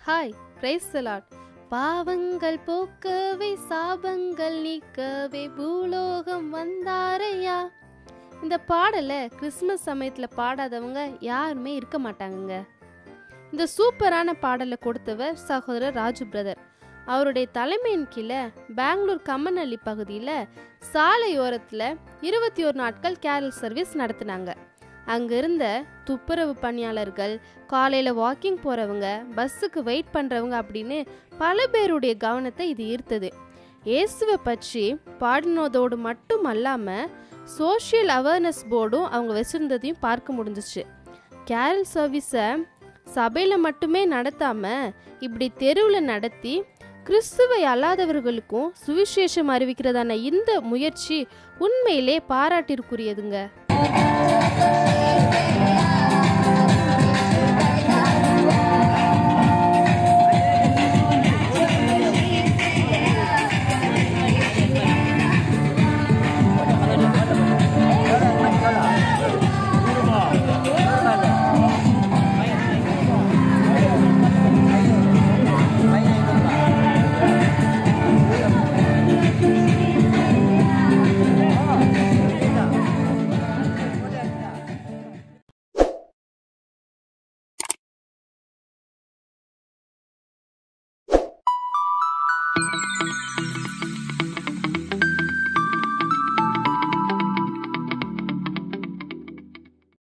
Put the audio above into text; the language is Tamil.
ஹாய் பிரைஸ் லாட் பாவங்கள் போக்கவே சாபங்கள் நீக்கவே பூலோகம் வந்தாரையா இந்த பாடலை கிறிஸ்மஸ் சமயத்தில் பாடாதவங்க யாருமே இருக்க மாட்டாங்கங்க இந்த சூப்பரான பாடலை கொடுத்தவர் சகோதரர் ராஜு பிரதர் அவருடைய தலைமையின் கீழே பெங்களூர் கம்மனஹள்ளி பகுதியில் சாலையோரத்தில் இருபத்தி ஒரு நாட்கள் கேரல் சர்வீஸ் நடத்தினாங்க அங்க இருந்த துப்புரவு பணியாளர்கள் காலையில் வாக்கிங் போகிறவங்க பஸ்ஸுக்கு வெயிட் பண்ணுறவங்க அப்படின்னு பல பேருடைய கவனத்தை இது ஈர்த்தது இயேசுவை பற்றி பாடினதோடு மட்டும் அல்லாமல் சோஷியல் அவேர்னஸ் போர்டும் அவங்க வச்சுருந்ததையும் பார்க்க முடிஞ்சிச்சு கேரல் சர்வீஸை சபையில் மட்டுமே நடத்தாமல் இப்படி தெருவில் நடத்தி கிறிஸ்துவை அல்லாதவர்களுக்கும் சுவிசேஷம் அறிவிக்கிறதான இந்த முயற்சி உண்மையிலே பாராட்டிற்குரியதுங்க